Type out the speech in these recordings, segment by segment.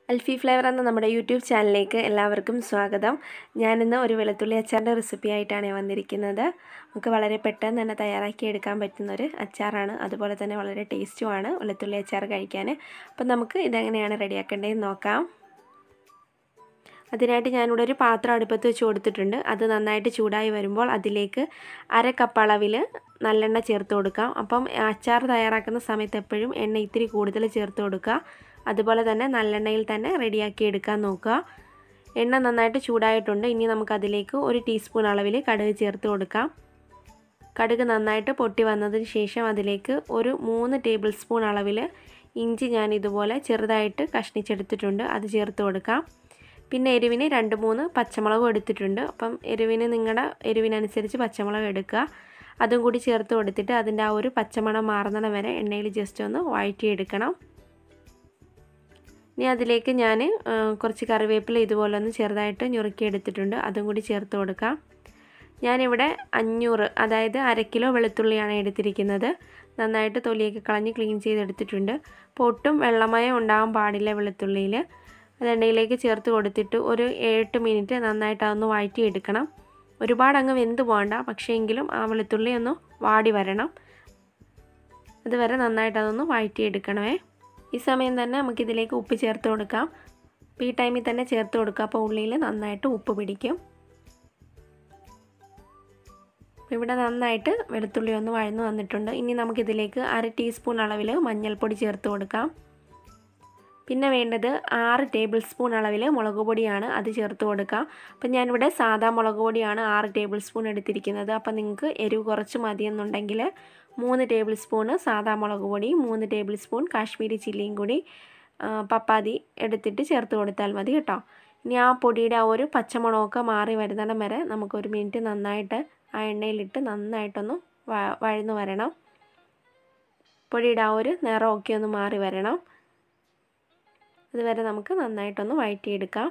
അൽഫി flavour എന്ന നമ്മുടെ YouTube ചാനലിലേക്ക് എല്ലാവർക്കും സ്വാഗതം ഞാനിന്ന് ഒരു വെളുത്തുള്ളി അച്ചാറിൻ്റെ റെസിപ്പി ആയിട്ടാണ് വന്നിരിക്കുന്നത് നമുക്ക് വളരെ പെട്ടെന്ന് തന്നെ തയ്യാറാക്കി എടുക്കാൻ പറ്റുന്ന ഒരു അച്ചാറാണ് അതുപോലെ തന്നെ വളരെ ടേസ്റ്റുമാണ് വെളുത്തുള്ളി അച്ചാർ കഴിക്കാൻ അപ്പം നമുക്ക് ഇതെങ്ങനെയാണ് റെഡിയാക്കേണ്ടതെന്ന് നോക്കാം അതിനായിട്ട് ഞാനിവിടെ ഒരു പാത്രം അടുപ്പത്ത് വെച്ച് കൊടുത്തിട്ടുണ്ട് അത് നന്നായിട്ട് ചൂടായി വരുമ്പോൾ അതിലേക്ക് അര കപ്പ് അളവിൽ നല്ലെണ്ണ ചേർത്ത് കൊടുക്കാം അപ്പം അച്ചാർ തയ്യാറാക്കുന്ന സമയത്ത് എപ്പോഴും എണ്ണ ഇത്തിരി കൂടുതൽ ചേർത്ത് കൊടുക്കുക അതുപോലെ തന്നെ നല്ലെണ്ണയിൽ തന്നെ റെഡിയാക്കി എടുക്കാൻ നോക്കുക എണ്ണ നന്നായിട്ട് ചൂടായിട്ടുണ്ട് ഇനി നമുക്കതിലേക്ക് ഒരു ടീസ്പൂൺ അളവിൽ കടുക് ചേർത്ത് കൊടുക്കാം കടുക് നന്നായിട്ട് പൊട്ടി വന്നതിന് ശേഷം അതിലേക്ക് ഒരു മൂന്ന് ടേബിൾ സ്പൂൺ അളവിൽ ഇഞ്ചി ഞാൻ ഇതുപോലെ ചെറുതായിട്ട് കഷ്ണിച്ചെടുത്തിട്ടുണ്ട് അത് ചേർത്ത് കൊടുക്കാം പിന്നെ എരിവിന് രണ്ട് മൂന്ന് പച്ചമുളകും എടുത്തിട്ടുണ്ട് അപ്പം എരിവിന് നിങ്ങളുടെ എരിവിനനുസരിച്ച് പച്ചമുളക് എടുക്കുക അതും കൂടി ചേർത്ത് കൊടുത്തിട്ട് അതിൻ്റെ ആ ഒരു പച്ചമണം മാറുന്നിടം വരെ എണ്ണയിൽ ജസ്റ്റ് ഒന്ന് വഴറ്റിയെടുക്കണം ഇനി അതിലേക്ക് ഞാൻ കുറച്ച് കറിവേപ്പില ഇതുപോലെ ഒന്ന് ചെറുതായിട്ട് ഞുറുക്കി എടുത്തിട്ടുണ്ട് അതും കൂടി ചേർത്ത് കൊടുക്കാം ഞാനിവിടെ അഞ്ഞൂറ് അതായത് അര കിലോ വെളുത്തുള്ളിയാണ് എടുത്തിരിക്കുന്നത് നന്നായിട്ട് തൊലിയൊക്കെ കളഞ്ഞ് ക്ലീൻ ചെയ്തെടുത്തിട്ടുണ്ട് അപ്പോൾ ഒട്ടും വെള്ളമയം ഉണ്ടാകാൻ പാടില്ല വെളുത്തുള്ളിയിൽ അത് എണ്ണയിലേക്ക് ചേർത്ത് കൊടുത്തിട്ട് ഒരു ഏഴെട്ട് മിനിറ്റ് നന്നായിട്ട് അതൊന്ന് വഴറ്റിയെടുക്കണം ഒരുപാട് അങ്ങ് വെന്ത് പോകണ്ട പക്ഷേ എങ്കിലും ആ വെളുത്തുള്ളി ഒന്ന് വാടി വരണം അതുവരെ നന്നായിട്ട് അതൊന്ന് വഴറ്റിയെടുക്കണമേ ഈ സമയം തന്നെ നമുക്കിതിലേക്ക് ഉപ്പ് ചേർത്ത് കൊടുക്കാം അപ്പോൾ ഈ ടൈമിൽ തന്നെ ചേർത്ത് കൊടുക്കുക അപ്പോൾ ഉള്ളിയിൽ നന്നായിട്ട് ഉപ്പ് പിടിക്കും ഇവിടെ നന്നായിട്ട് വെളുത്തുള്ളി ഒന്ന് വഴന്നു വന്നിട്ടുണ്ട് ഇനി നമുക്കിതിലേക്ക് അര ടീസ്പൂൺ അളവിൽ മഞ്ഞൾപ്പൊടി ചേർത്ത് കൊടുക്കാം പിന്നെ വേണ്ടത് ആറ് ടേബിൾ സ്പൂൺ അളവിൽ മുളക് പൊടിയാണ് അത് ചേർത്ത് കൊടുക്കാം അപ്പം ഞാനിവിടെ സാദാ മുളക് പൊടിയാണ് ആറ് ടേബിൾ സ്പൂൺ എടുത്തിരിക്കുന്നത് അപ്പം നിങ്ങൾക്ക് എരിവ് കുറച്ച് മതിയെന്നുണ്ടെങ്കിൽ മൂന്ന് ടേബിൾ സ്പൂണ് സാദാ മുളക് പൊടി മൂന്ന് ടേബിൾ സ്പൂൺ കാശ്മീരി ചില്ലിയും കൂടി പപ്പാതി എടുത്തിട്ട് ചേർത്ത് കൊടുത്താൽ മതി കേട്ടോ ഇനി ആ പൊടിയുടെ ആ ഒരു പച്ചമുളകൊക്കെ മാറി വരുന്നിടം വരെ നമുക്കൊരു മിനിറ്റ് നന്നായിട്ട് ആ എണ്ണയിലിട്ട് നന്നായിട്ടൊന്ന് വഴന്നു വരണം പൊടിയുടെ ആ ഒരു നിറമൊക്കെ ഒന്ന് മാറി വരണം അതുവരെ നമുക്ക് നന്നായിട്ടൊന്ന് വഴറ്റിയെടുക്കാം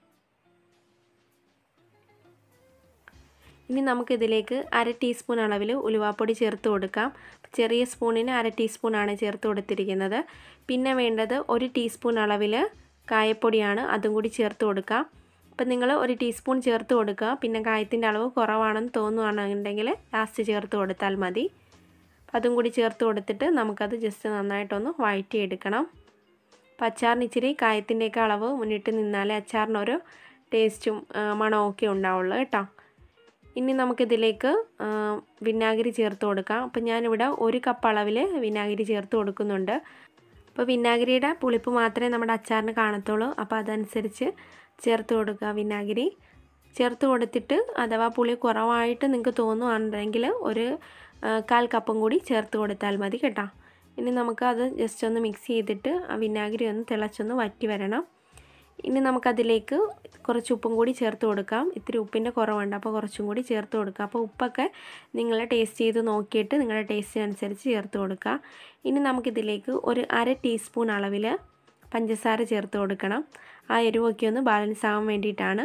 ഇനി നമുക്കിതിലേക്ക് അര ടീസ്പൂൺ അളവിൽ ഉലുവാപ്പൊടി ചേർത്ത് കൊടുക്കാം ചെറിയ സ്പൂണിന് അര ടീസ്പൂണാണ് ചേർത്ത് കൊടുത്തിരിക്കുന്നത് പിന്നെ വേണ്ടത് ഒരു ടീസ്പൂൺ അളവിൽ കായപ്പൊടിയാണ് അതും കൂടി ചേർത്ത് കൊടുക്കാം അപ്പം നിങ്ങൾ ഒരു ടീസ്പൂൺ ചേർത്ത് കൊടുക്കുക പിന്നെ കായത്തിൻ്റെ അളവ് കുറവാണെന്ന് തോന്നുകയാണെന്നുണ്ടെങ്കിൽ ലാസ്റ്റ് ചേർത്ത് കൊടുത്താൽ മതി അതും കൂടി ചേർത്ത് കൊടുത്തിട്ട് നമുക്കത് ജസ്റ്റ് നന്നായിട്ടൊന്ന് വഴറ്റിയെടുക്കണം അപ്പോൾ അച്ചാറിന് ഇച്ചിരി കായത്തിൻ്റെയൊക്കെ അളവ് മുന്നിട്ട് നിന്നാലേ അച്ചാറിനൊരു ടേസ്റ്റും മണവും ഒക്കെ ഉണ്ടാവുള്ളൂ കേട്ടോ ഇനി നമുക്കിതിലേക്ക് വിനാഗിരി ചേർത്ത് കൊടുക്കാം അപ്പം ഞാനിവിടെ ഒരു കപ്പ് അളവിൽ വിനാഗിരി ചേർത്ത് കൊടുക്കുന്നുണ്ട് അപ്പോൾ വിനാഗിരിയുടെ പുളിപ്പ് മാത്രമേ നമ്മുടെ അച്ചാറിന് കാണത്തുള്ളൂ അപ്പോൾ അതനുസരിച്ച് ചേർത്ത് കൊടുക്കുക വിനാഗിരി ചേർത്ത് കൊടുത്തിട്ട് അഥവാ പുളി കുറവായിട്ട് നിങ്ങൾക്ക് തോന്നുകയാണെന്നുണ്ടെങ്കിൽ ഒരു കാൽ കപ്പും കൂടി ചേർത്ത് കൊടുത്താൽ മതി കേട്ടോ ഇനി നമുക്ക് അത് ജസ്റ്റ് ഒന്ന് മിക്സ് ചെയ്തിട്ട് ആ വിനാഗിരി ഒന്ന് തിളച്ചൊന്ന് വറ്റി വരണം ഇനി നമുക്കതിലേക്ക് കുറച്ച് ഉപ്പും കൂടി ചേർത്ത് കൊടുക്കാം ഇത്തിരി ഉപ്പിൻ്റെ കുറവുണ്ട് അപ്പോൾ കുറച്ചും കൂടി ചേർത്ത് കൊടുക്കുക അപ്പോൾ ഉപ്പൊക്കെ നിങ്ങൾ ടേസ്റ്റ് ചെയ്ത് നോക്കിയിട്ട് നിങ്ങളുടെ ടേസ്റ്റിനനുസരിച്ച് ചേർത്ത് കൊടുക്കുക ഇനി നമുക്കിതിലേക്ക് ഒരു അര ടീസ്പൂൺ അളവിൽ പഞ്ചസാര ചേർത്ത് കൊടുക്കണം ആ എരിവൊക്കെ ഒന്ന് ബാലൻസ് ആവാൻ വേണ്ടിയിട്ടാണ്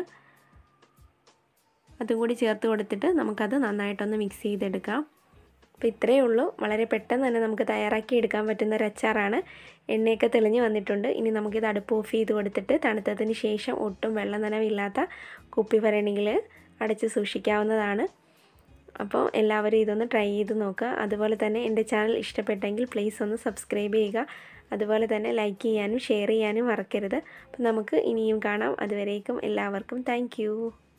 അതും കൂടി ചേർത്ത് കൊടുത്തിട്ട് നമുക്കത് നന്നായിട്ടൊന്ന് മിക്സ് ചെയ്തെടുക്കാം അപ്പോൾ ഇത്രയേ ഉള്ളൂ വളരെ പെട്ടെന്ന് തന്നെ നമുക്ക് തയ്യാറാക്കി എടുക്കാൻ പറ്റുന്ന ഒരു അച്ചാറാണ് എണ്ണയൊക്കെ തെളിഞ്ഞ് വന്നിട്ടുണ്ട് ഇനി നമുക്കിത് അടുപ്പ് ഓഫ് ചെയ്ത് കൊടുത്തിട്ട് തണുത്തതിന് ശേഷം ഒട്ടും വെള്ളം നനവില്ലാത്ത കുപ്പി ഭരണിയിൽ അടച്ച് സൂക്ഷിക്കാവുന്നതാണ് അപ്പോൾ എല്ലാവരും ഇതൊന്ന് ട്രൈ ചെയ്ത് നോക്കുക അതുപോലെ തന്നെ എൻ്റെ ചാനൽ ഇഷ്ടപ്പെട്ടെങ്കിൽ പ്ലീസ് ഒന്ന് സബ്സ്ക്രൈബ് ചെയ്യുക അതുപോലെ തന്നെ ലൈക്ക് ചെയ്യാനും ഷെയർ ചെയ്യാനും മറക്കരുത് അപ്പോൾ നമുക്ക് ഇനിയും കാണാം അതുവരേക്കും എല്ലാവർക്കും താങ്ക്